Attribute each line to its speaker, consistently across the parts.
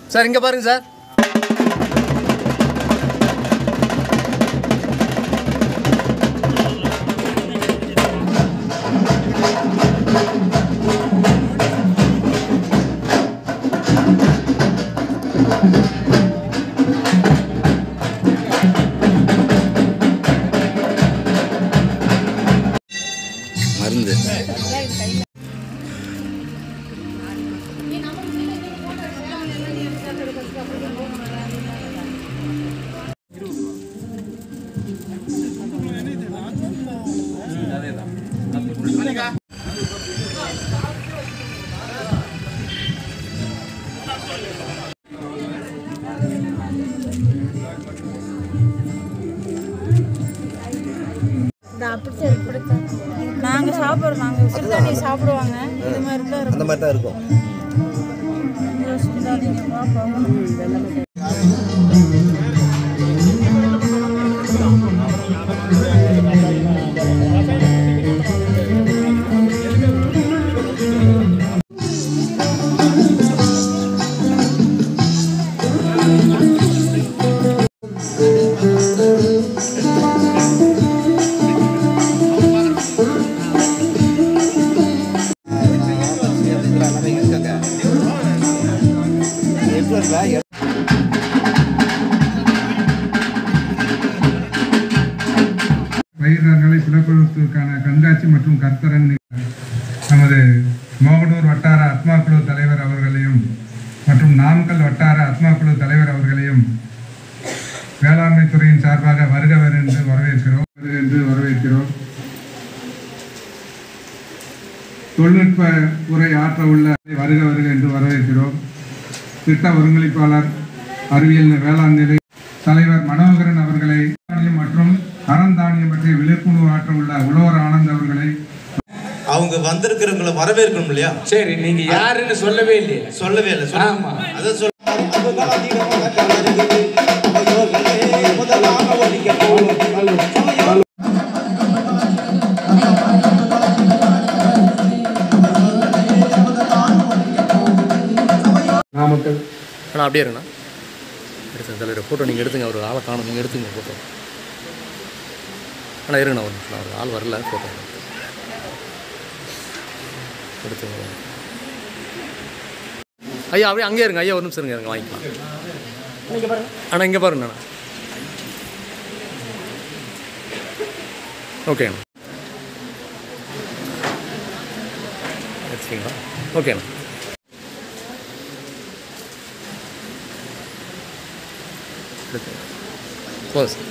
Speaker 1: Sir இங்கே பாருங்க sir
Speaker 2: மருந்து
Speaker 3: நாங்க சாப்பிடுறோம் நாங்க சிறுதானி சாப்பிடுவாங்க இது மாதிரி தான் இருக்கும்
Speaker 2: அந்த மாதிரி தான் இருக்கும்
Speaker 3: யோசிச்சுடாதீங்க பாப்பா
Speaker 4: பயிர்களை புலப்படுத்துவதற்கான கண்காட்சி மற்றும் கருத்தரங்கு நிகழ்வு. நமது மோகனூர் வட்டார அத்மா குழு தலைவர் அவர்களையும் மற்றும் நாமக்கல் வட்டார அத்மா குழு தலைவர் அவர்களையும் வேளாண்மை துறையின் சார்பாக வருக வர என்று வரவேற்கிறோம் வருக என்று வரவேற்கிறோம் தொழில்நுட்ப உரை ஆற்ற உள்ள வருக வருக என்று வரவேற்கிறோம் திட்ட ஒருங்கிணைப்பாளர் அறிவியல் வேளாண் நிலை தலைவர் மனோகரன் அவர்களை தானியம் மற்றும் அறந்தானியம் பற்றிய விழிப்புணர்வு ஆற்ற உள்ள உழவர் ஆனந்த் அவர்களை
Speaker 5: அவங்க வந்திருக்கிறவங்கள வரவேற்கணும் இல்லையா
Speaker 6: சரி நீங்க யாருன்னு சொல்லவே இல்லையே
Speaker 5: சொல்லவே இல்லை சொல்ல-
Speaker 6: ஆமா.
Speaker 5: அதான் சொல்ல
Speaker 6: நாமக்கல்
Speaker 1: அண்ணா அப்படியே இருங்கண்ணா எடுத்துங்க தலைவர் ஃபோட்டோ நீங்கள் எடுத்துங்க அவர் ஆளை காணும் நீங்கள் எடுத்துங்க ஃபோட்டோ அண்ணா இருங்கண்ணா ஒரு நிமிஷம் அவர் ஆள் வரல ஃபோட்டோ எடுத்துங்க ஐயா அப்படியே அங்கேயே இருங்க ஐயா ஒரு நிமிஷம் இருங்க இருங்க வாங்கிக்கலாம் அண்ணா இங்கே பாருங்க அண்ணா ஓகேண்ணா எடுத்துக்கிங்களா ஓகேண்ணா எடுத்துங்க போதும் சார்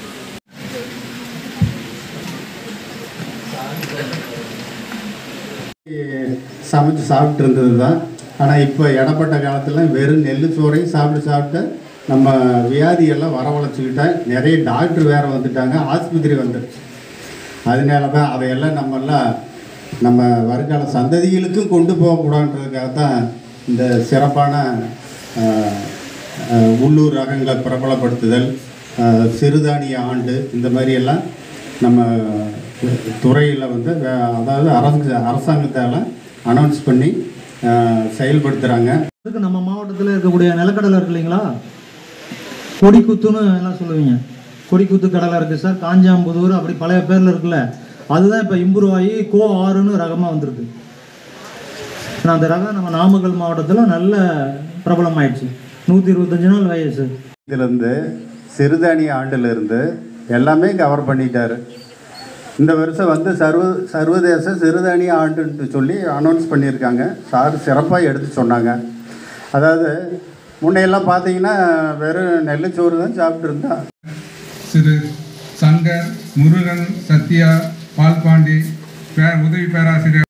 Speaker 7: சமைச்சு சாப்பிட்டு இருந்தது தான் ஆனால் இப்போ இடப்பட்ட காலத்தில் வெறும் நெல் சோறையும் சாப்பிட்டு சாப்பிட்டு நம்ம வியாதியெல்லாம் வரவழைச்சிக்கிட்ட நிறைய டாக்டர் வேறு வந்துட்டாங்க ஆஸ்பத்திரி வந்துடுச்சு அதனால தான் அதையெல்லாம் நம்மெல்லாம் நம்ம வருங்கால சந்ததிகளுக்கும் கொண்டு போகக்கூடாதுன்றதுக்காக தான் இந்த சிறப்பான ஆஹ், ஆஹ், உள்ளூர் ரகங்களை பிரபலப்படுத்துதல் ஆஹ், சிறுதானிய ஆண்டு இந்த மாதிரியெல்லாம் நம்ம துறையில் வந்து வே- அதாவது அரசு அரசாங்கத்தால் அனௌன்ஸ் பண்ணி செயல்படுத்துகிறாங்க
Speaker 8: அதுக்கு நம்ம மாவட்டத்தில் இருக்கக்கூடிய நிலக்கடலை இருக்கு இல்லைங்களா கொடிக்குத்துன்னு எல்லாம் சொல்லுவீங்க கொடிக்குத்து கடலை இருக்குது சார் காஞ்சாம்புதூர் அப்படி பழைய பேரில் இருக்குல்ல அதுதான் இப்போ இம்ப்ரூவ் ஆகி கோ ஆறுன்னு ரகமாக வந்திருக்கு ஆனா அந்த ரகம் நம்ம நாமக்கல் மாவட்டத்தில் நல்ல பிரபலமாயிடுச்சு நூற்றி இருபத்தஞ்சு நாள் வயசு
Speaker 7: இதுலேருந்து சிறுதானிய ஆண்டிலிருந்து எல்லாமே கவர் பண்ணிட்டாரு இந்த வருஷம் வந்து சர்வ சர்வதேச சிறுதானிய ஆண்டுன்னு சொல்லி அனௌன்ஸ் பண்ணியிருக்காங்க சார் சிறப்பாக எடுத்து சொன்னாங்க அதாவது முன்னையெல்லாம் பார்த்தீங்கன்னா வெறும் நெல்லுச்சோறு தான் சாப்பிட்டு இருந்தா
Speaker 4: திரு சங்கர் முருகன் சத்யா பால்பாண்டி பே உதவி பேராசிரியர்